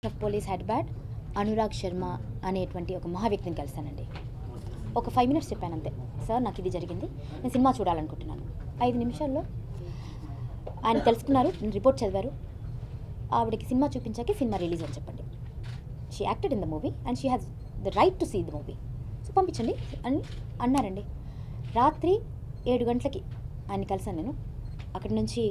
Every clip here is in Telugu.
Of police head bad Anurag Sharma అనేటువంటి ఒక మహా వ్యక్తిని కలిశానండి ఒక ఫైవ్ మినిట్స్ చెప్పాను అంతే సార్ నాకు ఇది జరిగింది నేను సినిమా చూడాలనుకుంటున్నాను ఐదు నిమిషాల్లో ఆయన తెలుసుకున్నారు రిపోర్ట్ చదివారు ఆవిడకి సినిమా చూపించాక సినిమా రిలీజ్ అని చెప్పండి she acted in the movie and she has the right to see the movie so పంపించండి అని అన్నారండి రాత్రి ఏడు గంటలకి ఆయన కలిసాను నేను అక్కడి నుంచి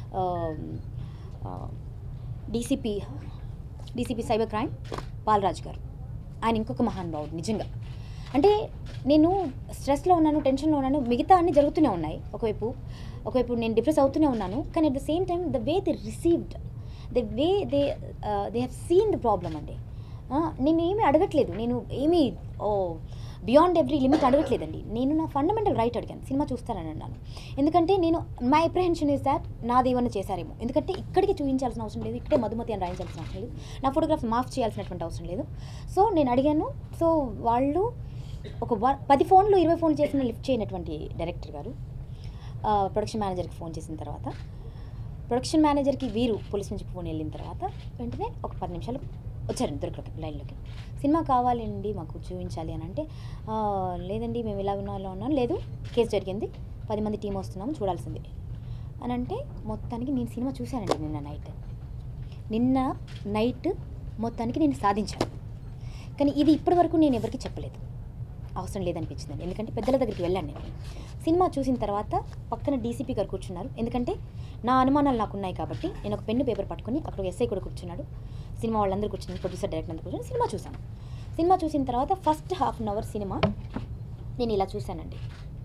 DCP DCP cyber crime Balaraju garu ఆయన ఇంకొక మహానుభావుడు నిజంగా అంటే నేను స్ట్రెస్లో ఉన్నాను టెన్షన్లో ఉన్నాను మిగతా అన్నీ జరుగుతూనే ఉన్నాయి ఒకవైపు ఒకవైపు నేను డిప్రెస్ అవుతూనే ఉన్నాను కానీ at the same time the way they received the way they they have seen the problem అండి ఆ, నేను ఏమీ అడగట్లేదు నేను ఏమీ ఓ బియాండ్ ఎవ్రీ లిమిట్ అడగట్లేదండి నేను నా ఫండమెంటల్ రైట్ అడిగాను సినిమా చూస్తానని అన్నాను ఎందుకంటే నేను మై అప్రిహెన్షన్ ఇస్ దాట్ నాది ఏమన్నా చేశారేమో ఎందుకంటే ఇక్కడికి చూపించాల్సిన అవసరం లేదు ఇక్కడే మధుమతి అని రాయించాల్సిన అవసరం లేదు నా ఫోటోగ్రాఫ్స్ మాఫ్ చేయాల్సినటువంటి అవసరం లేదు సో నేను అడిగాను సో వాళ్ళు ఒక వ- పది ఫోన్లు ఇరవై ఫోన్లు చేసిన లిఫ్ట్ చేయనటువంటి డైరెక్టర్ గారు ఆ, ప్రొడక్షన్ మేనేజర్కి ఫోన్ చేసిన తర్వాత ప్రొడక్షన్ మేనేజర్కి వీరు పోలీస్ నుంచి ఫోన్ వెళ్ళిన తర్వాత వెంటనే ఒక పది నిమిషాలు వచ్చారండి దొరకలోకి లైన్లోకి సినిమా కావాలండి మాకు చూపించాలి అని అంటే "ఆ, లేదండి మేము ఇలా ఉన్నా ఇలా ఉన్నాం లేదు కేసు జరిగింది పది మంది టీం వస్తున్నాము చూడాల్సిందే అని అంటే మొత్తానికి నేను సినిమా చూశానండి నిన్న నైట్ నిన్న నైట్ మొత్తానికి నేను సాధించాను కానీ ఇది ఇప్పటివరకు నేను ఎవరికి చెప్పలేదు అవసరం లేదనిపించిందండి ఎందుకంటే పెద్దల దగ్గరికి వెళ్ళాను నేను సినిమా చూసిన తర్వాత పక్కన డీసీపీ గారు కూర్చున్నారు ఎందుకంటే నా అనుమానాలు నాకు ఉన్నాయి కాబట్టి నేను ఒక పెన్ను పేపర్ పట్టుకొని అక్కడ ఒక ఎస్ఐ కూడా కూర్చున్నాడు సినిమా వాళ్ళందరూ కూర్చున్నారు ప్రొడ్యూసర్ డైరెక్టర్ అందరూ కూర్చొని సినిమా చూసాను సినిమా చూసిన తర్వాత ఫస్ట్ హాఫ్ అన్ అవర్ సినిమా నేను ఇలా చూశానండి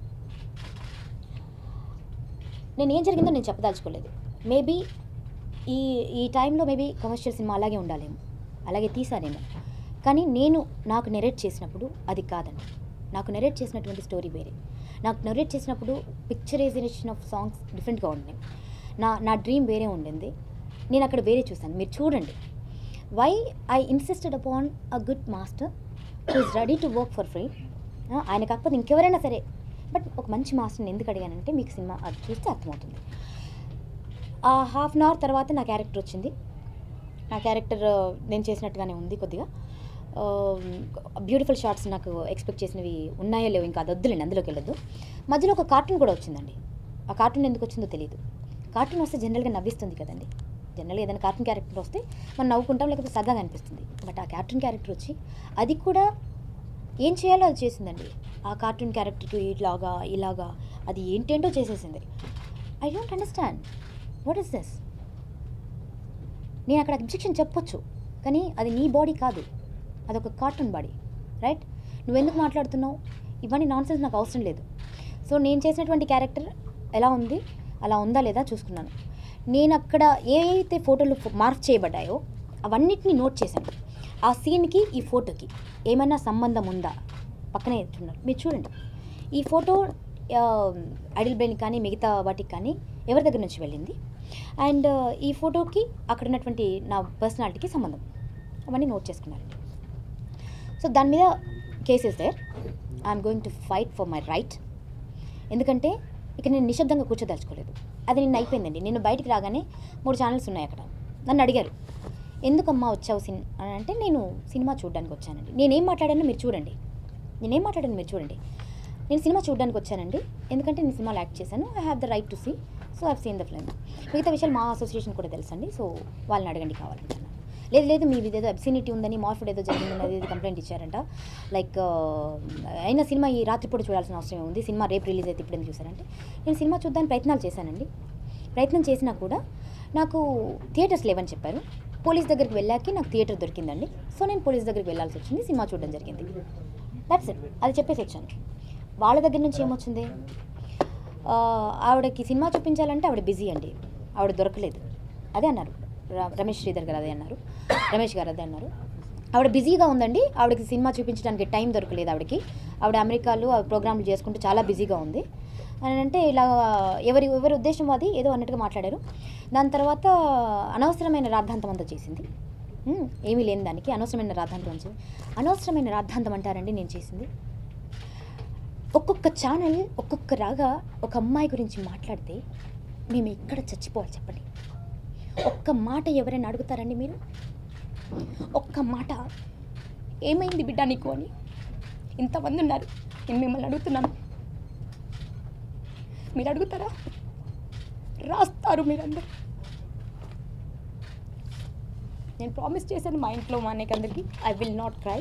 నేను ఏం జరిగిందో నేను చెప్పదలుచుకోలేదు మేబీ ఈ ఈ టైంలో మేబీ కమర్షియల్ సినిమా అలాగే ఉండాలేమో అలాగే తీసానేమో కానీ నేను నాకు నెరేట్ చేసినప్పుడు అది కాదండి నాకు నెరేట్ చేసినటువంటి స్టోరీ వేరే నాకు నెరేట్ చేసినప్పుడు పిక్చరైజేషన్ ఆఫ్ సాంగ్స్ డిఫరెంట్గా ఉన్నాయి నా నా డ్రీమ్ వేరే ఉండింది నేను అక్కడ వేరే చూశాను మీరు చూడండి why I insisted upon a good master who is ready to work for free ఆయన కాకపోతే ఇంకెవరైనా సరే బట్ ఒక మంచి మాస్టర్ని ఎందుకు అడిగానంటే మీకు సినిమా అది చూస్తే అర్థమవుతుంది ఆ హాఫ్ అన్ అవర్ తర్వాత నా క్యారెక్టర్ వచ్చింది నా క్యారెక్టర్ నేను చేసినట్టుగానే ఉంది కొద్దిగా బ్యూటిఫుల్ షార్ట్స్ నాకు ఎక్స్పెక్ట్ చేసినవి ఉన్నాయో లేవు ఇంకా అది వద్దులేండి అందులోకి వెళ్ళొద్దు మధ్యలో ఒక కార్టూన్ కూడా వచ్చిందండి ఆ కార్టూన్ ఎందుకు వచ్చిందో తెలియదు కార్టూన్ వస్తే జనరల్గా నవ్విస్తుంది కదండి జనరల్గా ఏదైనా కార్టూన్ క్యారెక్టర్ వస్తే మనం నవ్వుకుంటాం లేకపోతే సరదాగా అనిపిస్తుంది బట్ ఆ కార్టూన్ క్యారెక్టర్ వచ్చి అది కూడా ఏం చేయాలో అది చేసిందండి ఆ కార్టూన్ క్యారెక్టర్కి ఇలాగా ఇలాగా అది ఏంటేంటో చేసేసింది I don't understand what is this నేను అక్కడ అబ్జెక్షన్ చెప్పొచ్చు కానీ అది నీ బాడీ కాదు అదొక కార్టూన్ బాడీ రైట్ నువ్వెందుకు మాట్లాడుతున్నావు ఇవన్నీ నాన్ సెన్స్ నాకు అవసరం లేదు సో నేను చేసినటువంటి క్యారెక్టర్ ఎలా ఉంది అలా ఉందా లేదా చూసుకున్నాను నేను అక్కడ ఏ అయితే ఫోటోలు మార్క్ చేయబడ్డాయో అవన్నిటిని నోట్ చేశాను ఆ సీన్కి ఈ ఫోటోకి ఏమైనా సంబంధం ఉందా పక్కనే చూడండి మీరు చూడండి ఈ ఫోటో ఐడిల్ బ్రెయిన్ కానీ మిగతా వాటికి కానీ ఎవరి దగ్గర నుంచి వెళ్ళింది అండ్ ఈ ఫోటోకి అక్కడ ఉన్నటువంటి నా పర్సనాలిటీకి సంబంధం అవన్నీ నోట్ చేసుకున్నారండి సో దాని మీద cases there I'm going to fight for my right ఎందుకంటే ఇక నేను నిశ్శబ్దంగా కూర్చోదలుచుకోలేదు అది నిన్న అయిపోయిందండి నేను బయటికి రాగానే మూడు ఛానల్స్ ఉన్నాయి అక్కడ నన్ను అడిగారు ఎందుకమ్మా వచ్చావు సిన్ అని అంటే నేను సినిమా చూడడానికి వచ్చానండి నేనేం మాట్లాడానో మీరు చూడండి నేనేం మాట్లాడాను మీరు చూడండి నేను సినిమా చూడడానికి వచ్చానండి ఎందుకంటే నేను సినిమాలో యాక్ట్ చేశాను I have the right to see so I've seen the film మిగతా విషయాలు మా అసోసియేషన్ కూడా తెలుసండి సో వాళ్ళని అడగండి కావాలంటున్నాను లేదు లేదు మీ ఏదో అబ్సినిటీ ఉందని మార్ఫుడ్ ఏదో జరిగిందని అది ఇది కంప్లైంట్ ఇచ్చారంట లైక్ అయినా సినిమా ఈ రాత్రిపూట చూడాల్సిన అవసరం ఉంది సినిమా రేపు రిలీజ్ అయితే ఇప్పుడు ఎందుకు చూసారంటే నేను సినిమా చూద్దానికి ప్రయత్నాలు చేశానండి ప్రయత్నం చేసినా కూడా నాకు థియేటర్స్ లేవని చెప్పారు పోలీస్ దగ్గరికి వెళ్ళాక నాకు థియేటర్ దొరికిందండి సో నేను పోలీస్ దగ్గరికి వెళ్ళాల్సి వచ్చింది సినిమా చూడడం జరిగింది దట్స్ ఇట్ అది చెప్పేసి వచ్చాను వాళ్ళ దగ్గర నుంచి ఏమొచ్చింది ఆ, ఆవిడకి సినిమా చూపించాలంటే ఆవిడ బిజీ అండి ఆవిడ దొరకలేదు అదే అన్నారు ర- రమేష్ శ్రీధర్ గారు అదే అన్నారు రమేష్ గారు అదే అన్నారు ఆవిడ బిజీగా ఉందండి ఆవిడకి సినిమా చూపించడానికి టైం దొరకలేదు ఆవిడకి ఆవిడ అమెరికాలో ఆ ప్రోగ్రాంలు చేసుకుంటూ చాలా బిజీగా ఉంది అని అంటే ఇలా ఎవరి ఎవరి ఉద్దేశం అది ఏదో అన్నట్టుగా మాట్లాడారు దాని తర్వాత అనవసరమైన రాద్ధాంతం అంతా చేసింది ఉమ్, ఏమీ లేని దానికి అనవసరమైన రాద్ధాంతం చేసింది అనవసరమైన రాద్ధాంతం అంటారండి నేను చేసింది ఒక్కొక్క ఛానల్ ఒక్కొక్క రాగా ఒక అమ్మాయి గురించి మాట్లాడితే మేము ఎక్కడ చచ్చిపోవాలి చెప్పండి ఒక్క మాట ఎవరైనా అడుగుతారండి మీరు ఒక్క మాట ఏమైంది బిడ్డ నీకు అని ఇంతమంది ఉన్నారు నేను మిమ్మల్ని అడుగుతున్నాను మీరు అడుగుతారా రాస్తారు మీరందరూ నేను ప్రామిస్ చేశాను మా ఇంట్లో మా అన్నయ్యకి అందరికీ ఐ విల్ నాట్ క్రై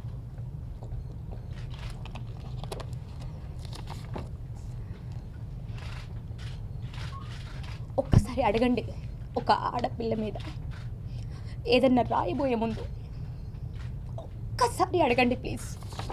ఒక్కసారి అడగండి ఒక ఆడపిల్ల మీద ఏదన్నా రాయబోయే ముందు ఒక్కసారి అడగండి ప్లీజ్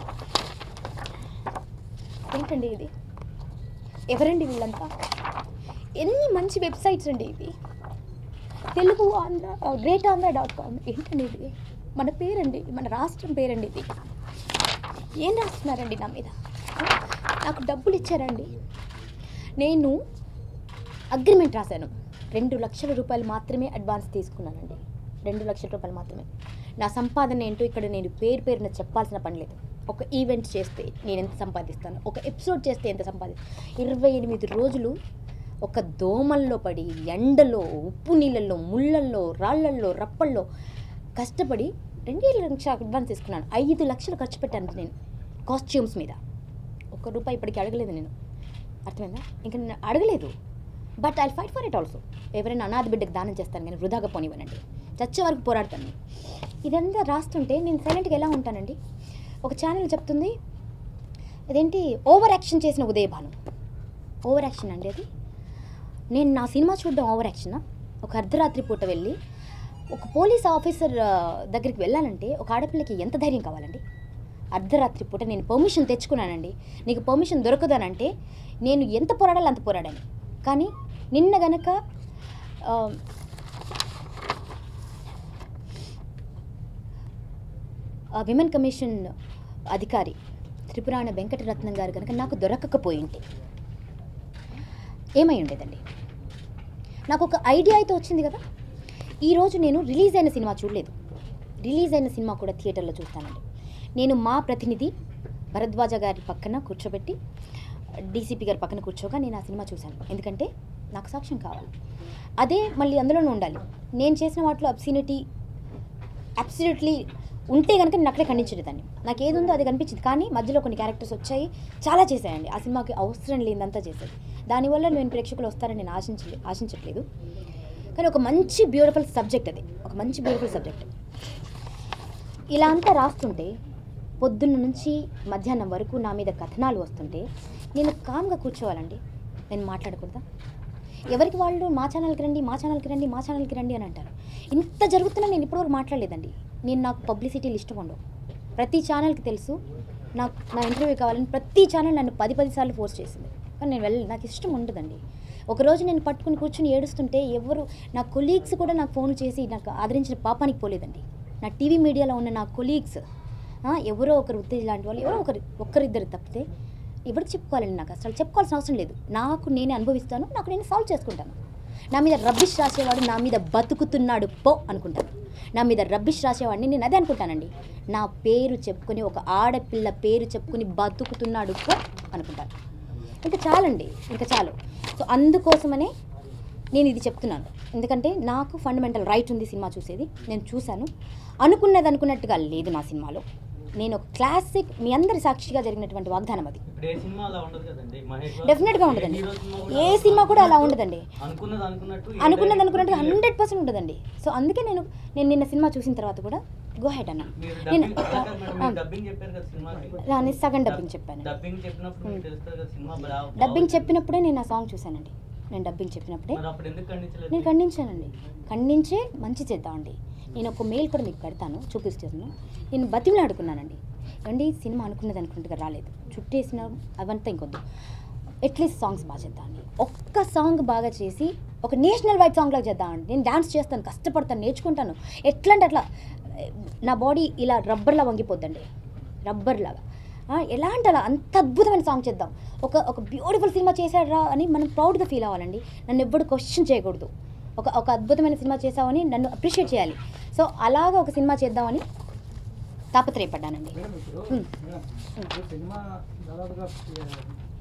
ఏంటండి ఇది ఎవరండి వీళ్ళంతా ఎన్ని మంచి వెబ్సైట్స్ అండి ఇవి Telugu Andhra great Andhra dot com ఏంటండి ఇది మన పేరండి మన రాష్ట్రం పేరండి ఇది ఏం రాస్తున్నారండి నా మీద నాకు డబ్బులు ఇచ్చారండి నేను అగ్రిమెంట్ రాశాను రెండు లక్షల రూపాయలు మాత్రమే అడ్వాన్స్ తీసుకున్నానండి రెండు లక్షల రూపాయలు మాత్రమే నా సంపాదన ఏంటో ఇక్కడ నేను పేరు పేరున చెప్పాల్సిన పని లేదు ఒక ఈవెంట్ చేస్తే నేను ఎంత సంపాదిస్తాను ఒక ఎపిసోడ్ చేస్తే ఎంత సంపాదిస్తాను ఇరవై ఎనిమిది రోజులు ఒక దోమల్లో పడి ఎండలో ఉప్పు నీళ్ళల్లో ముళ్ళల్లో రాళ్ళల్లో రప్పల్లో కష్టపడి రెండేళ్ళ లక్షల అడ్వాన్స్ తీసుకున్నాను ఐదు లక్షలు ఖర్చు పెట్టాను నేను కాస్ట్యూమ్స్ మీద ఒక్క రూపాయి ఇప్పటికి అడగలేదు నేను అర్థమైందా ఇంకా నేను అడగలేదు but I fight for it also ఎవరైనా అనాథ బిడ్డకు దానం చేస్తాను కానీ వృధాగా పోనివ్వనండి చచ్చే వరకు పోరాడతాను నేను. ఇదంతా రాస్తుంటే నేను సైలెంట్గా ఎలా ఉంటానండి ఒక ఛానల్ చెప్తుంది ఇదేంటి ఓవర్ యాక్షన్ చేసిన ఉదయభాను ఓవర్ యాక్షన్ అండి అది నేను నా సినిమా చూడడం ఓవర్ యాక్షనా ఒక అర్ధరాత్రి పూట వెళ్ళి ఒక పోలీస్ ఆఫీసర్ ఆ, దగ్గరికి వెళ్ళాలంటే ఒక ఆడపిల్లకి ఎంత ధైర్యం కావాలండి అర్ధరాత్రి పూట నేను పర్మిషన్ తెచ్చుకున్నానండి నీకు పర్మిషన్ దొరకదనంటే నేను ఎంత పోరాడాలో అంత పోరాడాను కానీ నిన్న గనక ఆ, ఆ విమెన్ కమిషన్ అధికారి త్రిపురాణ వెంకటరత్నం గారు కనుక నాకు దొరకకపోయింటే ఏమై ఉండేదండి నాకు ఒక ఐడియా అయితే వచ్చింది కదా ఈరోజు నేను రిలీజ్ అయిన సినిమా చూడలేదు రిలీజ్ అయిన సినిమా కూడా థియేటర్లో చూస్తానండి నేను మా ప్రతినిధి భరద్వాజ గారి పక్కన కూర్చోబెట్టి డీసీపీ గారి పక్కన కూర్చోగా నేను ఆ సినిమా చూశాను ఎందుకంటే నాకు సాక్ష్యం కావాలి అదే మళ్ళీ అందులోనే ఉండాలి నేను చేసిన వాటిలో అబ్సినిటీ అబ్సల్యూట్లీ ఉంటే కనుక నేను అక్కడే ఖండించేదాన్ని నాకు ఏది ఉందో అది కనిపించింది కానీ మధ్యలో కొన్ని క్యారెక్టర్స్ వచ్చాయి చాలా చేశాయండి ఆ సినిమాకి అవసరం లేదంతా చేసేది దానివల్ల నేను ప్రేక్షకులు వస్తారని నేను ఆశించలే ఆశించట్లేదు కానీ ఒక మంచి బ్యూటిఫుల్ సబ్జెక్ట్ అది ఒక మంచి బ్యూటిఫుల్ సబ్జెక్ట్ ఇలా అంతా రాస్తుంటే పొద్దున్న నుంచి మధ్యాహ్నం వరకు నా మీద కథనాలు వస్తుంటే నేను కామ్గా కూర్చోవాలండి నేను మాట్లాడకూడదా ఎవరికి వాళ్ళు మా ఛానల్కి రండి మా ఛానల్కి రండి మా ఛానల్కి రండి అని అంటారు ఇంత జరుగుతున్నా నేను ఇప్పటివరకు మాట్లాడలేదండి నేను నాకు పబ్లిసిటీలు ఇష్టం ఉండవు ప్రతి ఛానల్కి తెలుసు నాకు నా ఇంటర్వ్యూ కావాలని ప్రతి ఛానల్ నన్ను పది పది సార్లు ఫోర్స్ చేసింది కానీ నేను వెళ్ళి నాకు ఇష్టం ఉండదండి ఒకరోజు నేను పట్టుకుని కూర్చుని ఏడుస్తుంటే ఎవరు నా కొలీగ్స్ కూడా నాకు ఫోన్ చేసి నాకు ఆదరించిన పాపానికి పోలేదండి నా టీవీ మీడియాలో ఉన్న నా కొలీగ్స్ ఎవరో ఒకరు ఉత్తేజ లాంటి వాళ్ళు ఎవరో ఒకరు ఒక్కరిద్దరు తప్పితే ఎవరికి చెప్పుకోవాలండి నాకు అసలు చెప్పుకోవాల్సిన అవసరం లేదు నాకు నేనే అనుభవిస్తాను నాకు నేను సాల్వ్ చేసుకుంటాను నా మీద రబ్బిష్ రాసేవాడు నా మీద బతుకుతున్నాడు పో అనుకుంటాను నా మీద రబ్బిష్ రాసేవాడిని నేను అదే అనుకుంటానండి నా పేరు చెప్పుకొని ఒక ఆడపిల్ల పేరు చెప్పుకొని బతుకుతున్నాడు పో అనుకుంటాను ఇంకా చాలండి ఇంకా చాలు సో అందుకోసమనే నేను ఇది చెప్తున్నాను ఎందుకంటే నాకు ఫండమెంటల్ రైట్ ఉంది సినిమా చూసేది నేను చూశాను అనుకున్నది అనుకున్నట్టుగా లేదు నా సినిమాలో నేను ఒక క్లాసిక్ మీ అందరి సాక్షిగా జరిగినటువంటి వాగ్దానం అది ఇప్పుడు ఏ సినిమా అలా ఉండదు కదండి మహేష్ బాబు డెఫినెట్గా ఏ ఉండదండి హీరో సినిమా ఏ అలా సినిమా కూడా అలా ఉండదు. ఉండదండి అనుకున్నది అనుకున్నట్టు ఏ అనుకున్నది డైరెక్టర్ అనుకున్నట్టు చేయలేదు. హండ్రెడ్ పర్సెంట్ ఉండదండి సో అందుకే నేను నేను నిన్న సినిమా చూసిన తర్వాత కూడా గో హెడ్ అన్న మీరు నేను డబ్బింగ్ అలా కాదు మేడం, మీరు డబ్బింగ్ చెప్పారు కదా సినిమాకి రాని సగం డబ్బింగ్ చెప్పాను డబ్బింగ్ చెప్పినప్పుడు మీకు తెలుస్తుంది కదా సినిమా బాగా- డబ్బింగ్ చెప్పినప్పుడే నేను ఆ సాంగ్ చూశానండి నేను డబ్బింగ్ చెప్పినప్పుడే మరి అప్పుడు ఎందుకు ఖండించలేదు నేను ఖండించానండి ఖండించే మంచి చేద్దామండి నేను ఒక మెయిల్ కూడా మీకు పెడతాను చూపిస్తాను నేను బతిమలాడుకున్నానండి ఏమండి సినిమా అనుకున్నది అనుకున్నట్టుగా రాలేదు చుట్టేసిన అవంతా ఇంకొద్దు అట్లీస్ట్ సాంగ్స్ బాగా చేద్దామండి ఒక్క సాంగ్ బాగా చేసి ఒక నేషనల్ వైడ్ సాంగ్ లాగా చేద్దామండి నేను డాన్స్ చేస్తాను కష్టపడతాను నేర్చుకుంటాను ఎట్లా అంటే అట్లా నా బాడీ ఇలా రబ్బర్లా వంగిపోద్దండి రబ్బర్ లాగా ఆ, ఎలా అంటే అలా అంత అద్భుతమైన సాంగ్ చేద్దాం ఒక ఒక బ్యూటిఫుల్ సినిమా చేశాడ్రా అని మనం ప్రౌడ్గా ఫీల్ అవ్వాలండి నన్ను ఎవ్వడు క్వశ్చన్ చేయకూడదు ఒక ఒక అద్భుతమైన సినిమా చేసామని నన్ను అప్రిషియేట్ చేయాలి సో అలాగా ఒక సినిమా చేద్దామని తాపత్రయపడ్డానండి మేడం ఇప్పుడు హ్మ్. మేడం ఇప్పుడు సినిమా దాదాపుగా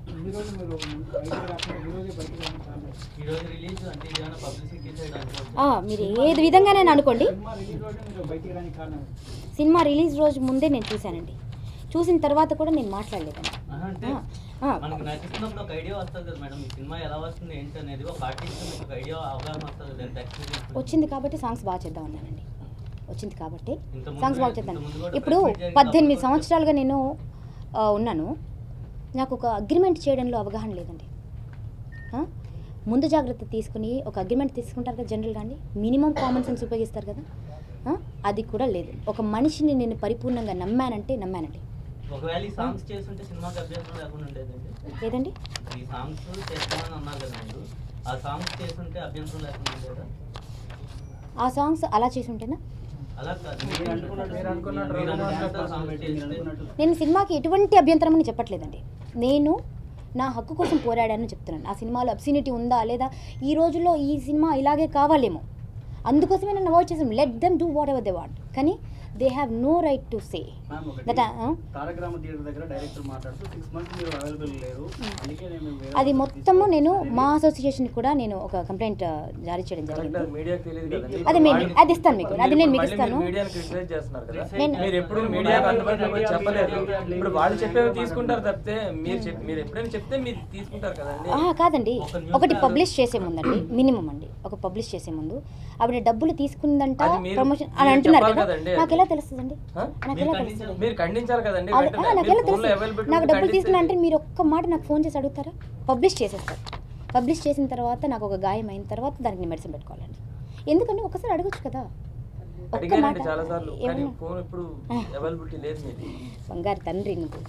ఈ రోజు మీరు బయటికి రాకుండా ఈ రోజే బయటికి రావడానికి కారణం ఏంటి? ఈ రోజు రిలీజ్ అంటే ఏదైనా పబ్లిసిటీ సైడ్ ఆ, మీరు ఏది విధంగానైనా అనుకోండి సినిమా రిలీజ్ రోజే మీరు బయటికి రానికి కారణం ఏంటి? సినిమా రిలీజ్ రోజు ముందే నేను చూశానండి చూసిన తర్వాత కూడా నేను మాట్లాడలేదండి అంటే ఆ, ఆ. మనకు నటిస్తున్నప్పుడు ఒక ఐడియా వస్తుంది కదా మేడం ఈ సినిమా ఎలా వస్తుంది ఏంటి అనేది ఒక ఆర్టిస్ట్ మీకు ఒక ఐడియా అవగాహన వస్తుంది కదా ఎంత ఎక్స్పీరియన్స్ వచ్చింది కాబట్టి సాంగ్స్ బాగా చేద్దాం అన్నానండి వచ్చింది కాబట్టి ఇంతకుముందు- సాంగ్స్ బాగా చేద్దాం ఇంతకుముందు కూడా ఇప్పుడు press meet జరిగిన పద్దెనిమిది అప్పుడు- సంవత్సరాలుగా నేను ఆ, ఉన్నాను నాకు ఒక అగ్రిమెంట్ చేయడంలో అవగాహన లేదండి ఆ? ముందు జాగ్రత్త తీసుకుని ఒక అగ్రిమెంట్ తీసుకుంటారు కదా జనరల్గా అండి మినిమం కామన్ సెన్స్ ఉపయోగిస్తారు కదా ఆ? అది కూడా లేదు ఒక మనిషిని నేను పరిపూర్ణంగా నమ్మానంటే నమ్మానండి ఒకవేళ ఈ సాంగ్స్ చేస్తుంటే సినిమాకి అభ్యర్థం లేకుండా ఉండేదండి లేదండి ఈ సాంగ్స్ చేస్తామని అన్నారు కదా మీరు ఆ సాంగ్స్ చేస్తుంటే అభ్యంతరం లేకుండా ఉండేదా ఆ సాంగ్స్ అలా చేసి ఉంటేనా అలా కాదు మీరు అనుకున్నట్టు- మీరు అనుకున్నట్టు మీరు రఘునాథ్ అనుకున్నట్టు గారు సాంగ్స్ పెట్టి మీరు చేస్తే అనుకున్నట్టు నేను సినిమాకి ఎటువంటి అభ్యంతరం అని చెప్పట్లేదండి నేను నా హక్కు కోసం పోరాడానని చెప్తున్నాను ఆ సినిమాలో అబ్సినిటీ ఉందా లేదా ఈ రోజుల్లో ఈ సినిమా ఇలాగే కావాలేమో అందుకోసమే నేను అవాయిడ్ చేసాను let them do whatever they want కానీ they have no right to say ma'am ఒకటి దట్ తారకరామ థియేటర్ దగ్గర డైరెక్టర్ మాట్లాడుతూ సిక్స్ మంత్స్ మీరు అవైలబుల్ లేరు అందుకే నేను వేరే అది వాళ్ళకి మొత్తము నేను తీసుకొచ్చి మా అసోసియేషన్ కూడా నేను ఒక కంప్లైంట్ జారీ చేయడం కరెక్ట్ జరిగింది అది మీడియాకి తెలియదు కదండి అది మేము- వాళ్ళు- అది ఇస్తాను మీకు. అది నేను మీకు మళ్ళీ ఇస్తాను. మీరు మీడియాని క్రిటిసైజ్ చేస్తున్నారు కదా నేను- మీరు ఎప్పుడు మీడియాకి అందుబాటులో వచ్చి చెప్పలేదు ఇప్పుడు వాళ్ళు చెప్పేవి తీసుకుంటారు తప్పితే మీరు చెప్ మీరు ఎప్పుడైనా చెప్తే మీరు తీసుకుంటారు కదండి ఆహా, కాదండి ఒక న్యూస్ ఒకటి పేపర్- పబ్లిష్ చేసే ముందండి మినిమం అండి ఒక పబ్లిష్ చేసే ముందు ఆవిడ డబ్బులు తీసుకుందంట అది మీరు- ప్రమోషన్ అని మీరు అంటున్నారు చెప్పాలి కదా కదండి. నాకు ఎలా తెలుస్తుందండి ఆ? నాకు మీరు ఎలా ఖండించాలి. తెలుస్తుంది మీరు ఖండించాలి కదండి అదే- వెంటనే. ఆ, నాకు మీరు ఎలా ఫోన్లో తెలుసు availability నాకు ఉంటే డబ్బులు తీసుకున్నా అంటే ఖండిస్తే- మీరు ఒక్క మాట నాకు ఫోన్ చేసి అడుగుతారా పబ్లిష్ చేసేస్తారు పబ్లిష్ చేసిన తర్వాత నాకు ఒక గాయం అయిన తర్వాత దానికి నేను మెడిసిన్ పెట్టుకోవాలండి ఎందుకంటే ఒకసారి అడగొచ్చు కదా ఒక్క అడిగానండి మాట చాలా సార్లు కానీ ఏమన్నా ఫోన్ ఇప్పుడు అవైలబిలిటీ లేదు మీది బంగారు తండ్రి నువ్వు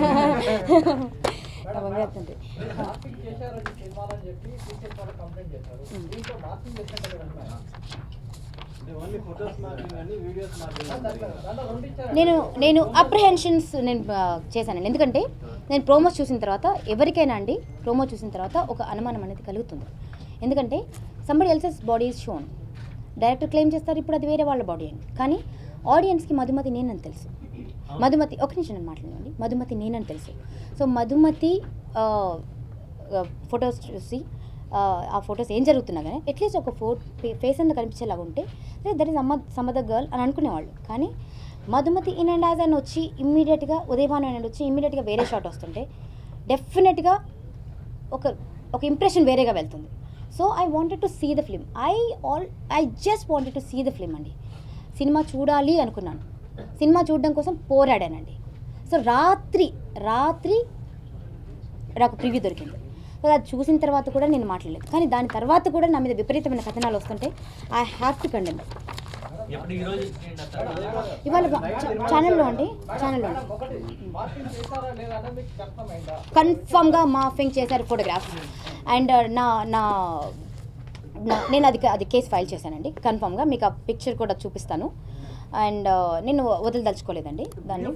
నా బంగారు తండ్రి మార్పింగ్ చేశారని సినిమాలని చెప్పి టీచర్ వాళ్ళు కంప్లైంట్ చేశారు దీంట్లో మార్పింగ్ చేసినట్టు కదా అంటున్నారు. ఓన్లీ ఫొటోస్ మార్పింగ్ అని వీడియోస్ మార్పింగ్ దాంట్లో రెండు ఇచ్చారు నేను నేను అప్రిహెన్షన్స్ నేను ఆ, చేశానండి ఎందుకంటే నేను ప్రోమోస్ చూసిన తర్వాత ఎవరికైనా అండి ప్రోమో చూసిన తర్వాత ఒక అనుమానం అనేది కలుగుతుంది ఎందుకంటే somebody else's body is shown director claim చేస్తారు ఇప్పుడు అది వేరే వాళ్ళ బాడీ అని కానీ ఆడియన్స్కి మధుమతి నేనని తెలుసు మధుమతి ఒక నిమిషం నేను మాట్లాడండి మధుమతి నేనని తెలుసు సో మధుమతి ఫొటోస్ చూసి ఆ, ఆ ఫొటోస్ ఏం జరుగుతున్నా కానీ అట్లీస్ట్ ఒక ఫో ఫేస్ అన్న కనిపించేలాగా ఉంటే దట్ ఈస్ అమ్మ సమద గర్ల్ అని అనుకునేవాళ్ళు కానీ మధుమతి ఇన్ అండ్ యాజ్ అని వచ్చి ఇమ్మీడియట్గా ఉదయభాను అని వచ్చి ఇమ్మీడియట్గా వేరే షాట్ వస్తుంటే డెఫినెట్గా ఒక ఒక ఇంప్రెషన్ వేరేగా వెళ్తుంది so I wanted to see the film I all I just wanted to see the film అండి సినిమా చూడాలి అనుకున్నాను సినిమా చూడడం కోసం పోరాడానండి సో రాత్రి రాత్రి నాకు ప్రివ్యూ దొరికింది సో అది చూసిన తర్వాత కూడా నేను మాట్లాడలేదు కానీ దాని తర్వాత కూడా నా మీద విపరీతమైన కథనాలు వస్తుంటే ఐ హ్యావ్ టు కండెమ్ ఎప్పుడు ఈ రోజు ఇచ్చేయండి అక్కడ ఇవాళ చ- ఛానల్లో అండి ఛానల్లో అండి ఒకటి మార్పింగ్ చేశారా లేదా అనేది మీకు కన్ఫర్మ్ అయిందా కన్ఫామ్గా మాఫింగ్ చేశారు ఫోటోగ్రాఫ్ అండ్ నా నా నా- నేను అది అది కేసు ఫైల్ చేశానండి కన్ఫామ్గా మీకు ఆ పిక్చర్ కూడా చూపిస్తాను అండ్ నేను వదలదలుచుకోలేదండి దాన్ని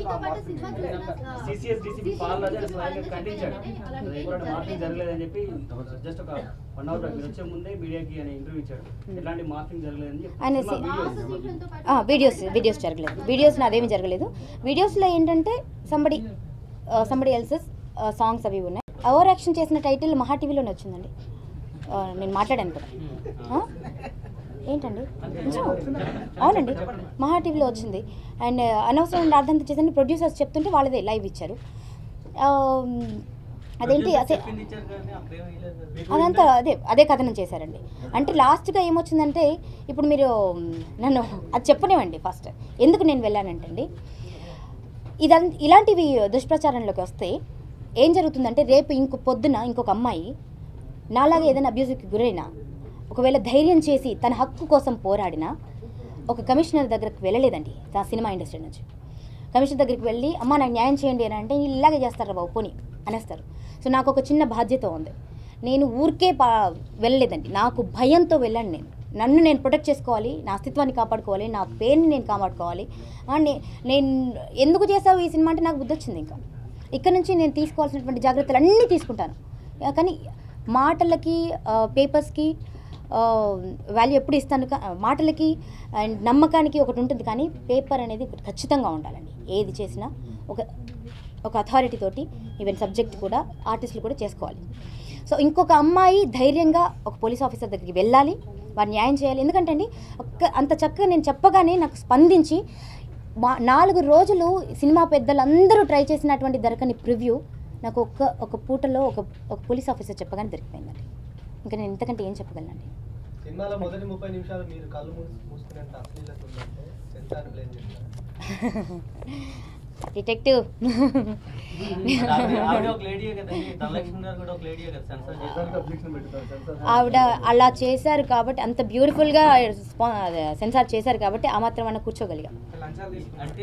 సిసిఎస్ డిసిపి పాలరాజు అసలు ఆయన ఖండించాడు అది ఎప్పుడు మార్పింగ్ జరగలేదని చెప్పి జస్ట్ ఒక వన్ అవర్ మీరు వచ్చే ముందే మీడియాకి ఆయన ఇంటర్వ్యూ ఇచ్చాడు ఎలాంటి మార్పింగ్ జరగలేదని చెప్పి ఆయన సినిమా సి- వీడియో ఆ, వీడియోస్ వీడియోస్ జరగలేదు వీడియోస్లో అదేమీ జరగలేదు వీడియోస్లో ఏంటంటే సంబడి సంబడి ఎల్సెస్ సాంగ్స్ అవి ఉన్నాయి ఓవర్ యాక్షన్ చేసిన టైటిల్ మహా టీవీలోనే వచ్చిందండి ఆ, నేను మాట్లాడాను కూడా ఆ? ఏంటండి కొంచెం. అవునండి మహా టీవీలో వచ్చింది అండ్ అనవసరం అర్థంత చేసిన ప్రొడ్యూసర్స్ చెప్తుంటే వాళ్ళదే లైవ్ ఇచ్చారు ఆ, అదేంటి అసే చెప్పింది ఇచ్చారు కానీ అక్కడేమీ వేయలేదు కదా. అదంతా అదే అదే కథనం చేశారండి అంటే లాస్ట్గా ఏమొచ్చిందంటే ఇప్పుడు మీరు మ్, నన్ను అది చెప్పనివ్వండి ఫస్ట్ ఎందుకు నేను వెళ్ళానంటే అండి ఇదం ఇలాంటివి దుష్ప్రచారంలోకి వస్తే ఏం జరుగుతుందంటే రేపు ఇంకో పొద్దున ఇంకొక అమ్మాయి నాలాగా ఏదైనా అబ్యూజ్కి గురైనా ఒకవేళ ధైర్యం చేసి తన హక్కు కోసం పోరాడినా ఒక కమిషనర్ దగ్గరకు వెళ్ళలేదండి ఆ సినిమా ఇండస్ట్రీ నుంచి కమిషనర్ దగ్గరికి వెళ్ళి అమ్మ నాకు న్యాయం చేయండి అని అంటే ఇలాగే చేస్తారు బాబు పోని అనేస్తారు సో నాకు ఒక చిన్న బాధ్యత ఉంది నేను ఊరికే పా వెళ్ళలేదండి నాకు భయంతో వెళ్ళాను నేను నన్ను నేను ప్రొటెక్ట్ చేసుకోవాలి నా అస్తిత్వాన్ని కాపాడుకోవాలి నా పేరుని నేను కాపాడుకోవాలి ఆ, నే- నేను ఎందుకు చేసావు ఈ సినిమా అంటే నాకు బుద్ధి వచ్చింది ఇంకా ఇక్కడ నుంచి నేను తీసుకోవాల్సినటువంటి జాగ్రత్తలు అన్నీ తీసుకుంటాను ఆ, కానీ మాటలకి పేపర్స్కి వాల్యూ ఎప్పుడు ఇస్తాను కా- మాటలకి అండ్ నమ్మకానికి ఒకటి ఉంటుంది కానీ పేపర్ అనేది ఒకటి ఖచ్చితంగా ఉండాలండి ఏది చేసినా ఒక ఒక అథారిటీ తోటి ఈవెన్ సబ్జెక్ట్ కూడా ఆర్టిస్టులు కూడా చేసుకోవాలి సో ఇంకొక అమ్మాయి ధైర్యంగా ఒక పోలీస్ ఆఫీసర్ దగ్గరికి వెళ్ళాలి వారు న్యాయం చేయాలి ఎందుకంటే అండి ఒక్క అంత చక్కగా నేను చెప్పగానే నాకు స్పందించి మా నాలుగు రోజులు సినిమా పెద్దలందరూ ట్రై చేసినటువంటి దొరకని ప్రివ్యూ నాకు ఒక్క ఒక పూటలో ఒక ఒక పోలీస్ ఆఫీసర్ చెప్పగానే దొరికిపోయిందండి ఇంకా నేను ఇంతకంటే ఏం చెప్పగలనండి సినిమాలో మొదటి ముప్పై నిమిషాలు మీరు కళ్ళు మూసి మూసుకునేంత అశ్లీలత ఉందంటే సెన్సార్ బ్లేమ్ చేస్తారు డిటెక్టివ్ ఆవిడ ఆవిడ ఒక లేడీయే కదండి ధనలక్ష్మి గారు కూడా ఒక లేడీయే కదా సెన్సార్ చేశారు ఆవిడ అలా చేశారు కాబట్టి అంత బ్యూటిఫుల్గా సెన్సార్ చేశారు కాబట్టి ఆ మాత్రం అన్న కూర్చోగలిగాం అంటే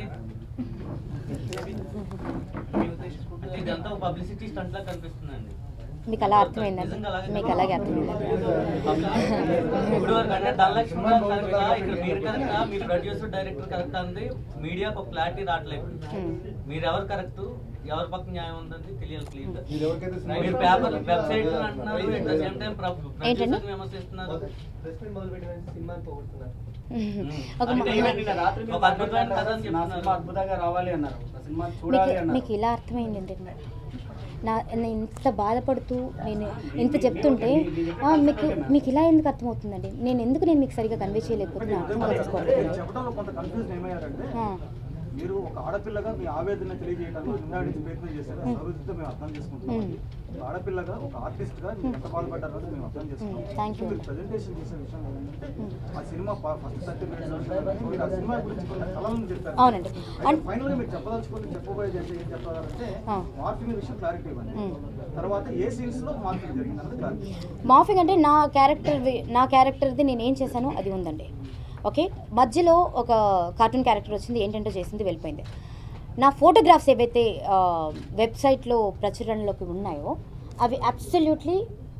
అంటే ఇదంతా ఒక పబ్లిసిటీ స్టంట్ లా కనిపిస్తుందండి మీకు అలా అర్థమైందండి నిజంగా అలాగే మీకు అలాగే అర్థమైందండి ఇప్పుడు వరకు అంటే ధనలక్ష్మి గారు కరెక్టా ఇక్కడ మీరు కరెక్టా మీ ప్రొడ్యూసర్ డైరెక్టర్ కరెక్టా అంది మీడియాకు ఒక క్లారిటీ రావట్లేదు Hmm. మీరు ఎవరు కరెక్ట్ ఎవరి పక్క న్యాయం ఉందండి తెలియాలి క్లియర్ మీరు ఎవరికైతే సినిమా మీరు పేపర్ వెబ్సైట్ అంటున్నారు ఎట్ ద సేమ్ టైం ఏంటండి? ప్రొడ్యూసర్ విమర్శిస్తున్నారు ప్రెస్ మీట్ మొదలు పెట్టిన సినిమాని పోగొడుతున్నారు ఒక అంటే మా- ఈవెన్ నిన్న రాత్రి మీరు ఒక అద్భుతమైన కథ అని నా సినిమా చెప్తున్నారు అద్భుతంగా రావాలి అన్నారు నా సినిమా మీకు చూడాలి అన్నారు మీకు ఇలా అర్థమైంది ఏంటంటే నా నేను ఇంత బాధపడుతూ నేను ఇంత చెప్తుంటే ఆ, మీకు మీకు ఇలా ఎందుకు అర్థమవుతుందండి నేను ఎందుకు నేను మీకు సరిగా కన్వే చేయలేకపోతున్నా అర్థం మీరు చేసుకోవట్లేదు చెప్పడంలో కొంత కన్ఫ్యూజన్ ఏమయ్యారంటే ఆ. మీరు ఒక ఆడపిల్లగా మీ ఆవేదన తెలియజేయడానికి నిందాడించి ప్రయత్నం చేశారు ఆ సర్వీస్తో మేము అర్థం చేసుకుంటున్నాం మ్మ్. ఒక ఆడపిల్లగా ఒక ఆర్టిస్ట్ గా మీరు ఎంత బాధపడ్డారో మేము అర్థం చేసుకున్నాం మ్మ్. Thank you. మీరు ప్రెజెంటేషన్ చేసే విషయం ఏంటంటే ఆ సినిమా ఫస్ట్ థర్టీ మినిట్స్ మీరు ఆ సినిమా గురించి కొన్ని కళలను చెప్పారు అవునండి. అన్- ఫైనల్ గా మీరు చెప్పదలుచుకుంటే చెప్పబోయేది అంటే ఏం చెప్పాలంటే ఆ. మార్పింగ్ విషయం క్లారిటీ ఇవ్వండి మ్మ్. తర్వాత ఏ సీన్స్ లో మార్పింగ్ జరిగింది అన్నది క్లారిటీ మాఫింగ్ అంటే నా క్యారెక్టర్ నా క్యారెక్టర్ది నేను ఏం చేశానో అది ఉందండి ఓకే మధ్యలో ఒక కార్టూన్ క్యారెక్టర్ వచ్చింది ఏంటంటే చేసింది వెళ్ళిపోయింది నా ఫోటోగ్రాఫ్స్ ఏవైతే ఆ, వెబ్సైట్లో ప్రచురణలోకి ఉన్నాయో అవి అబ్సల్యూట్లీ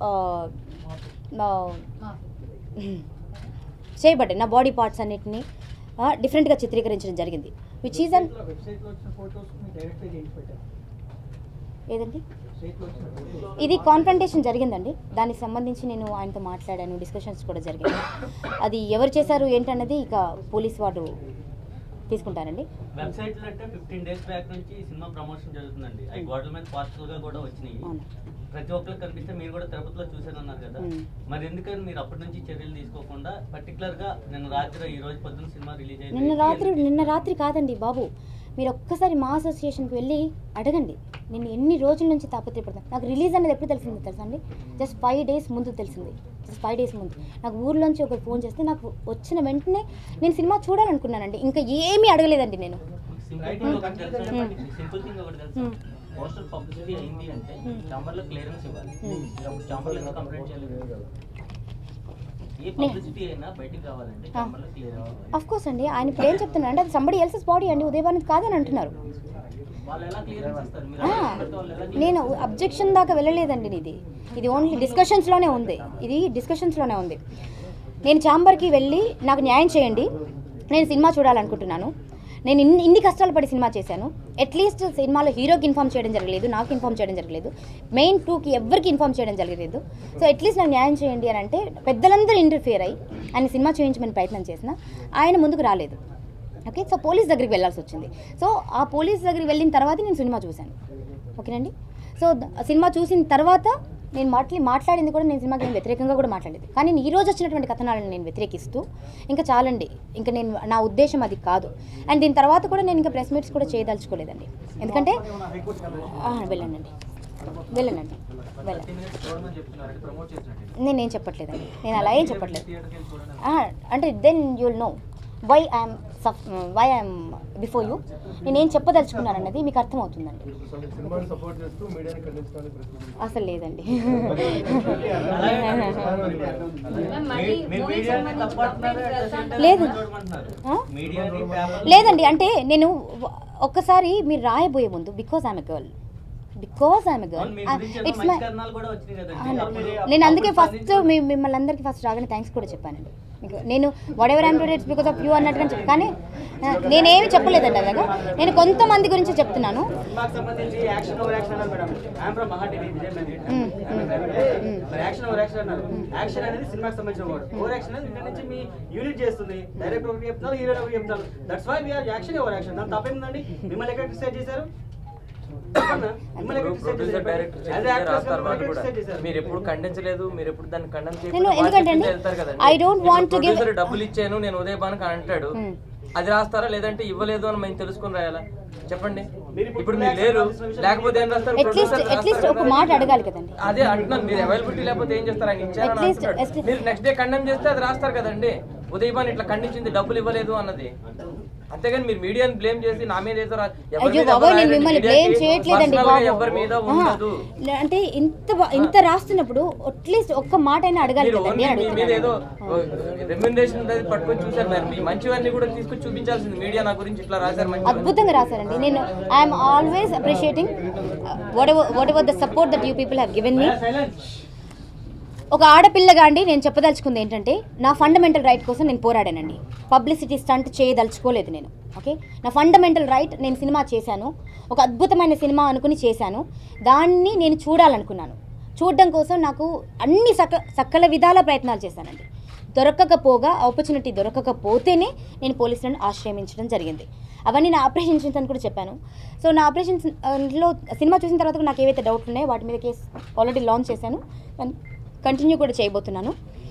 చేయబడ్డాయి నా బాడీ పార్ట్స్ అన్నిటిని డిఫరెంట్గా చిత్రీకరించడం జరిగింది విచ్ ఈజ్ అన్ వెబ్సైట్లో వచ్చిన ఫోటోస్ డైరెక్ట్గా చేయించి పెట్టారు ఏదండి వెబ్సైట్లో వచ్చిన ఫోటోస్ ఇది కాన్ఫ్రంటేషన్ జరిగిందండి దానికి సంబంధించి నేను ఆయనతో మాట్లాడాను డిస్కషన్స్ కూడా జరిగాయి అది ఎవరు చేశారు ఏంటన్నది ఇక పోలీస్ వారు తీసుకుంటారండి వెబ్సైట్ లో అంటే ఫిఫ్టీన్ డేస్ బ్యాక్ నుంచి ఈ సినిమా ప్రమోషన్ జరుగుతుందండి అవి గోడల మీద పాస్టల్ గా కూడా వచ్చినాయి అవును. ప్రతి ఒక్కరికి కనిపిస్తే మీరు కూడా తిరుపతిలో చూసారన్నారు కదా మ్మ్. మరి ఎందుకని మీరు అప్పటి నుంచి చర్యలు తీసుకోకుండా పర్టికులర్ గా నిన్న రాత్రి ఈ రోజు పొద్దున్న సినిమా రిలీజ్ అయింది నిన్న రాత్రి నిన్న రాత్రి కాదండి బాబు మీరు ఒక్కసారి మా అసోసియేషన్కి వెళ్ళి అడగండి నేను ఎన్ని రోజుల నుంచి తాపత్రయపడతాను నాకు రిలీజ్ అనేది ఎప్పుడు తెలిసింది తెలుసా అండి జస్ట్ ఫైవ్ డేస్ ముందు తెలిసింది జస్ట్ ఫైవ్ డేస్ ముందు నాకు ఊర్లోంచి ఒకరు ఫోన్ చేస్తే నాకు వచ్చిన వెంటనే నేను సినిమా చూడాలనుకున్నానండి ఇంకా ఏమీ అడగలేదండి నేను సింపుల్ థింగ్ ఒకటి తెలుసా మ్మ్. సింపుల్ థింగ్ ఒకటి తెలుసా మ్మ్. పోస్టర్ పబ్లిసిటీ అయింది అంటే చాంబర్ లో క్లియరెన్స్ ఇవ్వాలి మ్మ్. అప్పుడు చాంబర్ లో ఎందుకు కంప్లైంట్ చేయలేదు ఏ పబ్లిసిటీ అయినా బయటికి కావాలంటే చాంబర్ లో క్లియర్ అవ్వాలి అఫ్ కోర్స్ అండి ఆయన ఇప్పుడు ఏం చెప్తున్నారు అంటే అది సంబడి ఎల్సెస్ బాడీ అండి ఉదయభారత్ కాదని అంటున్నారు వాళ్ళు ఎలా క్లియరెన్స్ ఇస్తారు మీరు ఆ, అలా పెడితే వాళ్ళు ఎలా నేను అబ్జెక్షన్ దాకా వెళ్ళలేదండి ఇది ఇది ఓన్లీ డిస్కషన్స్లోనే ఉంది ఇది డిస్కషన్స్లోనే ఉంది నేను ఛాంబర్కి వెళ్ళి నాకు న్యాయం చేయండి నేను సినిమా చూడాలనుకుంటున్నాను నేను ఇన్ని ఇన్ని కష్టాలు పడి సినిమా చేశాను అట్లీస్ట్ సినిమాలో హీరోకి ఇన్ఫామ్ చేయడం జరగలేదు నాకు ఇన్ఫామ్ చేయడం జరగలేదు మెయిన్ టూకి ఎవరికి ఇన్ఫామ్ చేయడం జరగలేదు సో అట్లీస్ట్ నాకు న్యాయం చేయండి అని అంటే పెద్దలందరూ ఇంటర్ఫియర్ అయ్యి ఆయన సినిమా చూపించమని ప్రయత్నం చేసిన ఆయన ముందుకు రాలేదు ఓకే సో పోలీస్ దగ్గరికి వెళ్ళాల్సి వచ్చింది సో ఆ పోలీస్ దగ్గరికి వెళ్ళిన తర్వాత నేను సినిమా చూశాను ఓకేనండి సో ద- సినిమా చూసిన తర్వాత నేను మాట్లా మాట్లాడింది కూడా నేను సినిమాకి నేను వ్యతిరేకంగా కూడా మాట్లాడేది కానీ ఈ రోజు వచ్చినటువంటి కథనాలను నేను వ్యతిరేకిస్తూ ఇంకా చాలండి ఇంకా నేను నా ఉద్దేశం అది కాదు అండ్ దీని తర్వాత కూడా నేను ఇంకా ప్రెస్ మీట్స్ కూడా చేయదలుచుకోలేదండి ఎందుకంటే ఆ, వెళ్ళండి వెళ్ళండి వెళ్ళండి మినిట్స్ చూడమని చెప్తున్నారు ప్రమోట్ చేసినట్టు నేనేం చెప్పట్లేదండి నేను అలా ఏం చెప్పట్లేదు ఆ, అంటే then you'll know why I'm సఫ్ వై ఐఎమ్ బిఫోర్ యూ నేనేం చెప్పదలుచుకున్నాను అన్నది మీకు అర్థమవుతుందండి సినిమాని సపోర్ట్ చేస్తూ మీడియాని ఖండించడానికి ప్రయత్నిస్తున్నారు. అసలు లేదండి మీ- మీరు మీడియాని తప్పంటున్నారు, at the same time లేదు. చూడమంటున్నారు. ఆ? మీడియాని పేపర్ లేదండి అంటే నేను వ- ఒక్కసారి మీరు రాయబోయే ముందు because I'm a girl because I'm a అవును, మీ గర్ల్ గురించి ఏదో ఇట్స్ మంచి మై కథనాలు కూడా వచ్చినాయి కదండి. అప్పుడు- నేను అందుకే అప్పుడు ఫస్ట్ స్పందించి- మీ మిమ్మల్ని అందరికీ ఫస్ట్ రాగానే థ్యాంక్స్ కూడా చెప్పానండి మీకు నేను whatever I'm it's because of you అన్నట్టుగా చెప్పి కానీ ఆ, నేనేమి చెప్పలేదండి అలాగా నేను కొంతమంది గురించి చెప్తున్నాను సినిమాకి సంబంధించి యాక్షన్ ఓవర్ యాక్షన్ అన్నారు madam I'm from Maha TV Vijay Nandi. మ్మ్, మ్మ్, మరి యాక్షన్ ఓవర్ యాక్షన్ అన్నారు యాక్షన్ అనేది సినిమాకి సంబంధించిన వర్డ్ ఓవర్ యాక్షన్ అనేది ఇక్కడ నుంచి మీ యూనిట్ చేస్తుంది డైరెక్టర్ ఒకటి చెప్తున్నారు హీరో ఒకటి చెప్తున్నారు that's why we're action over action దాని తప్పేందండి మిమ్మల్ని ఎక్కడ క్రిటిసైజ్ చేశారు ప్రొడ్యూసర్ డైరెక్టర్ రాస్తారు వాళ్ళు కూడా మీరు ఎప్పుడు ఖండించలేదు మీరు ఎప్పుడు దాన్ని ఖండన నేను ఎందుకంటే అండి, I don't want to give- producer డబ్బులు ఇచ్చాను నేను ఉదయ్ బానికి అంటాడు Hmm. అది రాస్తారా లేదంటే ఇవ్వలేదు అని మేము తెలుసుకుని రాయాలా చెప్పండి మీరు ఇప్పుడు ఇప్పుడు మీరు లేరు లేకపోతే ఏం రాస్తారు అట్లీస్ట్ Producer అట్లీస్ట్ రాస్తారు ఒక కదా. మాట అడగాలి కదండి అదే అంటున్నాను మీరు అవైలబిలిటీ లేకపోతే ఏం చేస్తారు ఆయన ఇచ్చారని At least- అంటున్నాడు. at least- మీరు నెక్స్ట్ డే ఖండం చేస్తే అది రాస్తారు కదండి ఉదయభాన్ ఇట్లా ఖండించింది డబ్బులు ఇవ్వలేదు అన్నది అంతేగాని మీరు మీడియాని బ్లేమ్ చేసి నా మీద ఏదో రా- ఎవరి అయ్యో మీద బాబోయ్ ఎవరు నేను రాయరండి, మిమ్మల్ని మీడియాకి బ్లేమ్ చేయట్లేదండి personal గా బాబు ఎవరి మీద ఆహా. ఉండదు అంటే ఇంత బా- ఇంత రాస్తున్నప్పుడు అట్లీస్ట్ ఒక్క మాట అయినా అడగాలి మీరు కదండి ఓన్లీ అని మీ మీద ఏదో అడుగుతున్నాను రెమ్యునరేషన్ పట్టుకొని చూసారు మరి మీ మంచివన్నీ కూడా తీసుకొని చూపించాల్సింది మీడియా నా గురించి ఇట్లా రాశారు మంచి అద్భుతంగా రాశారండి నేను I'm always appreciating whatever whatever the support that you people have given మీ ఒక ఆడపిల్లగా అండి నేను చెప్పదలుచుకుంది ఏంటంటే నా ఫండమెంటల్ రైట్ కోసం నేను పోరాడానండి పబ్లిసిటీ స్టంట్ చేయదలుచుకోలేదు నేను ఓకే నా ఫండమెంటల్ రైట్ నేను సినిమా చేశాను ఒక అద్భుతమైన సినిమా అనుకుని చేశాను దాన్ని నేను చూడాలనుకున్నాను చూడడం కోసం నాకు అన్ని సక సకల విధాల ప్రయత్నాలు చేశానండి దొరకకపోగా ఆపర్చునిటీ దొరకకపోతేనే నేను పోలీసులను ఆశ్రయించడం జరిగింది అవన్నీ నా ఆపరేషన్స్ అని కూడా చెప్పాను సో నా ఆపరేషన్స్ లో సినిమా చూసిన తర్వాత కూడా నాకు ఏవైతే డౌట్లు ఉన్నాయో వాటి మీద కేసు ఆల్రెడీ లాంచ్ చేశాను కంటిన్యూ కూడా చేయబోతున్నాను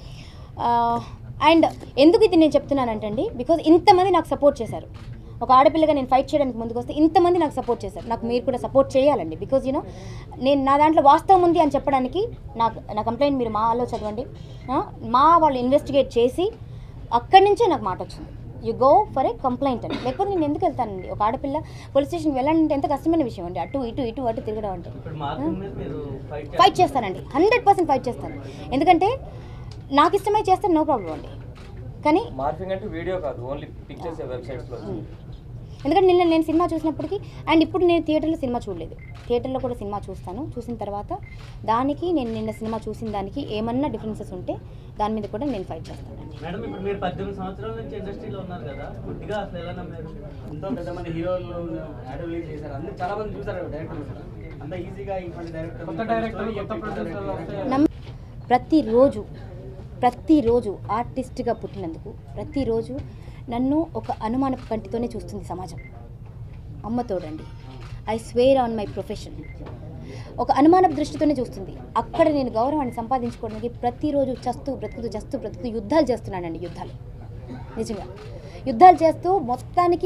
అండ్ ఎందుకు ఇది నేను చెప్తున్నానంటే అండి బికాజ్ ఇంతమంది నాకు సపోర్ట్ చేశారు ఒక ఆడపిల్లగా నేను ఫైట్ చేయడానికి ముందుకు వస్తే ఇంతమంది నాకు సపోర్ట్ చేశారు నాకు మీరు కూడా సపోర్ట్ చేయాలండి బికాజ్ యూనో నేను నా దాంట్లో వాస్తవం ఉంది అని చెప్పడానికి నాకు నా కంప్లైంట్ మీరు మా ఆలో చదవండి ఆ, మా వాళ్ళు ఇన్వెస్టిగేట్ చేసి అక్కడి నుంచే నాకు మాట వచ్చింది you go for a complaint అని లేకపోతే నేను ఎందుకు వెళ్తానండి ఒక ఆడపిల్ల పోలీస్ స్టేషన్కి వెళ్ళాలంటే ఎంత కష్టమైన విషయం అండి అటు ఇటు ఇటు అటు తిరగడం అంటే ఇప్పుడు మార్కింగ్ మీద మీరు ఫైట్ ఫైట్ చేస్తానండి హండ్రెడ్ పర్సెంట్ ఫైట్ చేస్తాను ఎందుకంటే నాకు ఇష్టమై చేస్తాను నో ప్రాబ్లం అండి కానీ మార్ఫింగ్ అంటే వీడియో కాదు ఓన్లీ పిక్చర్స్ వెబ్సైట్స్ లో ఎందుకంటే నిన్న నేను సినిమా చూసినప్పటికీ అండ్ ఇప్పుడు నేను థియేటర్లో సినిమా చూడలేదు థియేటర్లో కూడా సినిమా చూస్తాను చూసిన తర్వాత దానికి నేను నిన్న సినిమా చూసిన దానికి ఏమన్నా డిఫరెన్సెస్ ఉంటే దాని మీద కూడా నేను ఫైట్ చేస్తానండి మేడం ఇప్పుడు మీరు పద్దెనిమిది సంవత్సరాల నుంచి ఇండస్ట్రీలో ఉన్నారు కదా గుడ్డిగా అసలు ఎలా నమ్మారు ఎంతో పెద్ద మంది హీరోలు యాడ్ రిలీజ్ చేశారు అందరూ చాలా మంది చూసారు డైరెక్టర్ అంత ఈజీగా ఇటువంటి డైరెక్టర్ కొత్త డైరెక్టర్ కొత్త ప్రొడ్యూసర్లు వస్తే నమ్ ప్రతిరోజు ప్రతిరోజు ఆర్టిస్ట్గా పుట్టినందుకు ప్రతిరోజు నన్ను ఒక అనుమాన కంటితోనే చూస్తుంది సమాజం అమ్మ తోడండి I swear on my profession ఒక అనుమాన దృష్టితోనే చూస్తుంది అక్కడ నేను గౌరవాన్ని సంపాదించుకోవడానికి ప్రతిరోజు చస్తూ బ్రతుకుతూ చస్తూ బ్రతుకుతూ యుద్ధాలు చేస్తున్నానండి యుద్ధాలు నిజంగా యుద్ధాలు చేస్తూ మొత్తానికి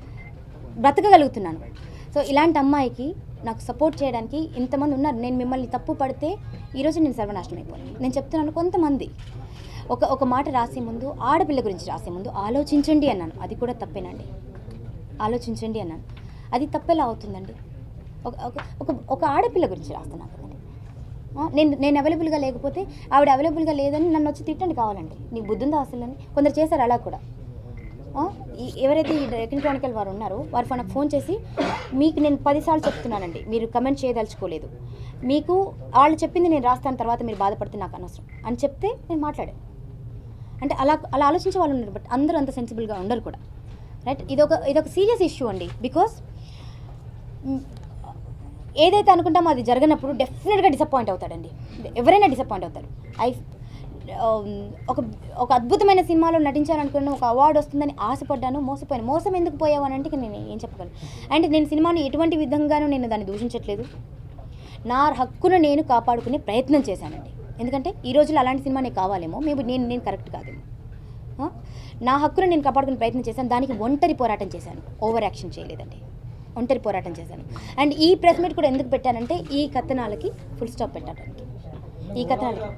బ్రతకగలుగుతున్నాను సో ఇలాంటి అమ్మాయికి నాకు సపోర్ట్ చేయడానికి ఇంతమంది ఉన్నారు నేను మిమ్మల్ని తప్పు పడితే ఈరోజు నేను సర్వనాశనం అయిపోయాను నేను చెప్తున్నాను కొంతమంది ఒక ఒక మాట రాసే ముందు ఆడపిల్ల గురించి రాసే ముందు ఆలోచించండి అన్నాను అది కూడా తప్పేనండి ఆలోచించండి అన్నాను అది తప్పెలా అవుతుందండి ఒక ఒక ఒక ఒక ఆడపిల్ల గురించి రాస్తున్నాను కదండి ఆ, నేను నేను అవైలబుల్గా లేకపోతే ఆవిడ అవైలబుల్గా లేదని నన్ను వచ్చి తిట్టండి కావాలండి నీకు బుద్ధి ఉందా అసలు అని కొందరు చేశారు అలా కూడా ఆ, ఈ- ఎవరైతే ఈ డెక్కన్ క్రానికల్ వారు ఉన్నారో వారు నాకు ఫోన్ చేసి మీకు నేను పదిసార్లు చెప్తున్నానండి మీరు కమెంట్ చేయదలుచుకోలేదు మీకు వాళ్ళు చెప్పింది నేను రాస్తాను తర్వాత మీరు బాధపడితే నాకు అనవసరం అని చెప్తే నేను మాట్లాడాను అంటే అలా అలా ఆలోచించే వాళ్ళు ఉన్నారు బట్ అందరూ అంత సెన్సిబుల్గా ఉండరు కూడా రైట్ ఇదొక ఇదొక సీరియస్ ఇష్యూ అండి బికాస్ ఏదైతే అనుకుంటామో అది జరగనప్పుడు డెఫినెట్గా డిసప్పాయింట్ అవుతాడండి ఎవరైనా డిసప్పాయింట్ అవుతారు ఐ ఒక ఒక అద్భుతమైన సినిమాలో నటించాలనుకున్న ఒక అవార్డు వస్తుందని ఆశపడ్డాను మోసపోయాను మోసం ఎందుకు పోయావు అని అంటే ఇక నేను ఏం చెప్పగలను అండ్ నేను సినిమాని ఎటువంటి విధంగానూ నేను దాన్ని దూషించట్లేదు నా హక్కును నేను కాపాడుకునే ప్రయత్నం చేశానండి ఎందుకంటే ఈ రోజుల్లో అలాంటి సినిమా నాకు కావాలేమో మేబీ నేను నేను కరెక్ట్ కాదేమో ఆ? నా హక్కును నేను కాపాడుకునే ప్రయత్నం చేశాను దానికి ఒంటరి పోరాటం చేశాను ఓవర్ యాక్షన్ చేయలేదండి ఒంటరి పోరాటం చేశాను అండ్ ఈ ప్రెస్ మీట్ కూడా ఎందుకు పెట్టానంటే ఈ కథనాలకి ఫుల్ స్టాప్ పెట్టడానికి ఈ కథనాలకి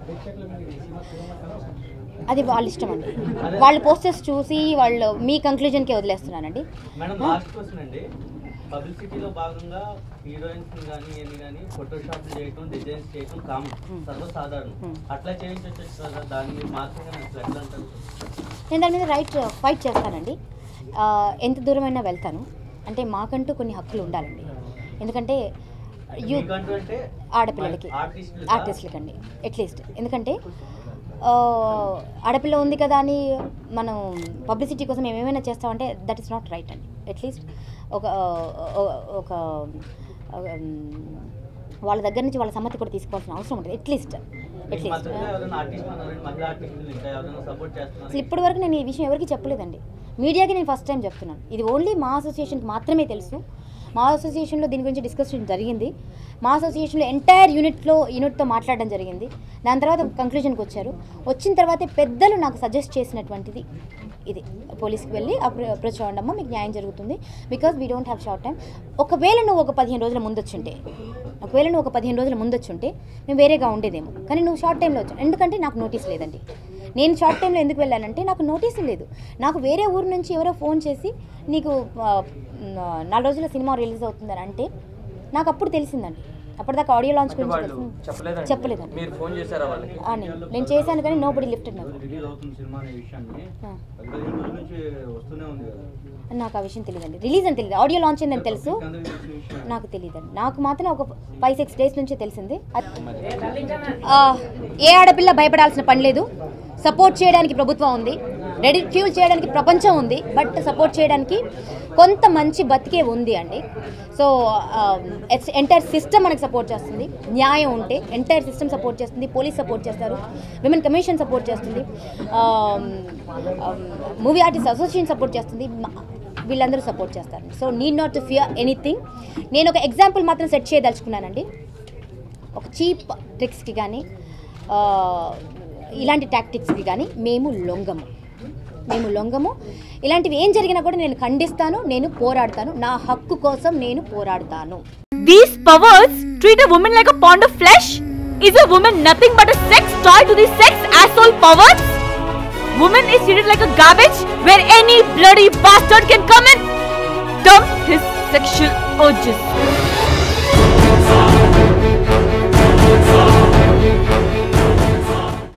అది వాళ్ళ ఇష్టం అండి వాళ్ళ పోస్టర్స్ చూసి వాళ్ళు మీ కంక్లూజన్కి వదిలేస్తున్నానండి మేడం లాస్ట్ క్వశ్చన్ అండి పబ్లిసిటీలో భాగంగా హీరోయిన్స్ కానీ ఎన్ని కానీ ఫోటోషాప్ చేయటం డిజైన్స్ చేయటం కామన్ సర్వసాధారణం Hmm. అట్లా చేయించవచ్చు కదా దాన్ని మీరు మార్చింగ్ అని అసలు ఎట్లా అంటారు నేను దాని మీద రైట్ ఫైట్ చేస్తానండి ఆ, ఎంత దూరమైనా వెళ్తాను అంటే మాకంటూ కొన్ని హక్కులు ఉండాలండి ఎందుకంటే యూ మీకంటూ అంటే ఆడపిల్లలకి ఆర్టిస్టులు ఆర్టిస్టులకి అండి అట్లీస్ట్ ఎందుకంటే ఆ, ఆడపిల్ల ఉంది కదా అని మనం పబ్లిసిటీ కోసం మేము ఏమైనా చేస్తామంటే దట్ ఈస్ నాట్ రైట్ అండి అట్లీస్ట్ ఒక ఆ, ఒక ఉమ్, వాళ్ళ దగ్గర నుంచి వాళ్ళ సమ్మతి కూడా తీసుకోవాల్సిన అవసరం ఉంటుంది అట్లీస్ట్ మీకు అట్లీస్ట్ మద్దతుగా ఎవరైనా ఆర్టిస్ట్ ఉన్నారండి మహిళా ఆర్టిస్టులు ఇంకా ఎవరైనా సపోర్ట్ అసలు చేస్తున్నారు ఇప్పటి వరకు నేను ఈ విషయం ఎవరికి చెప్పలేదండి మీడియాకి నేను ఫస్ట్ టైం చెప్తున్నాను ఇది ఓన్లీ మా అసోసియేషన్కి మాత్రమే తెలుసు మా అసోసియేషన్లో దీని గురించి డిస్కషన్ జరిగింది మా అసోసియేషన్లో ఎంటైర్ యూనిట్లో యూనిట్తో మాట్లాడడం జరిగింది దాని తర్వాత కంక్లూజన్కి వచ్చారు వచ్చిన తర్వాతే పెద్దలు నాకు సజెస్ట్ చేసినటువంటిది ఇది పోలీస్కి వెళ్ళి అప్రో అప్రోచ్ అవ్వండమ్మా మీకు న్యాయం జరుగుతుంది because we don't have short time ఒకవేళ నువ్వు ఒక పదిహేను రోజుల ముందు వచ్చుంటే ఒకవేళ నువ్వు ఒక పదిహేను రోజుల ముందు వచ్చుంటే మేము వేరేగా ఉండేదేమో కానీ నువ్వు షార్ట్ టైంలో వచ్చావు ఎందుకంటే నాకు నోటీస్ లేదండి నేను షార్ట్ టైంలో ఎందుకు వెళ్ళానంటే నాకు నోటీస్ లేదు నాకు వేరే ఊరు నుంచి ఎవరో ఫోన్ చేసి నీకు ఆ, మ్, నాలుగు రోజుల సినిమా రిలీజ్ అవుతుందని అంటే నాకు అప్పుడు తెలిసిందండి అప్పటిదాకా ఆడియో లాంచ్ అంటే గురించి వాళ్ళు తెలిసింది చెప్పలేదండి చెప్పలేదండి మీరు ఫోన్ చేశారా వాళ్ళకి ఆ, నేను నేను చేశాను కానీ నో బడి లిఫ్టెడ్ నాకు రిలీజ్ అవుతుంది సినిమా అనే విషయాన్ని ఆ. పది పదిహేను రోజుల నుంచి వస్తూనే ఉంది కదా నాకు ఆ విషయం తెలియదండి రిలీజ్ అని తెలియదు ఆడియో లాంచ్ అయిందని తెలుసు మీకు అందరికీ తెలిసిన విషయం నాకు తెలియదండి నాకు మాత్రం ఒక ఫైవ్ సిక్స్ డేస్ నుంచి తెలిసింది ఆ, ఏ ఆడపిల్ల భయపడాల్సిన పని లేదు సపోర్ట్ చేయడానికి ప్రభుత్వం ఉంది రెడీ ఫ్యూల్ చేయడానికి ప్రపంచం ఉంది బట్ సపోర్ట్ చేయడానికి కొంత మంచి బతికే ఉంది అండి సో ఎంటైర్ సిస్టమ్ మనకి సపోర్ట్ చేస్తుంది న్యాయం ఉంటే ఎంటైర్ సిస్టమ్ సపోర్ట్ చేస్తుంది పోలీస్ సపోర్ట్ చేస్తారు విమెన్ కమిషన్ సపోర్ట్ చేస్తుంది మూవీ ఆర్టిస్ట్ అసోసియేషన్ సపోర్ట్ చేస్తుంది మ- వీళ్ళందరూ సపోర్ట్ చేస్తారు so need not to fear anything నేను ఒక ఎగ్జాంపుల్ మాత్రం సెట్ చేయదలుచుకున్నానండి ఒక చీప్ ట్రిక్స్కి కానీ ఆ, ఇలాంటి టాక్టిక్స్కి కానీ మేము లొంగము మేము లొంగము ఇలాంటివి ఏం జరిగినా కూడా నేను ఖండిస్తాను నేను పోరాడతాను నా హక్కు కోసం నేను పోరాడతాను These powers treat a woman like a pound of flesh? Is a woman nothing but a sex toy to the sex asshole powers? Woman is treated like a garbage where any bloody bastard can come and dump his sexual urges.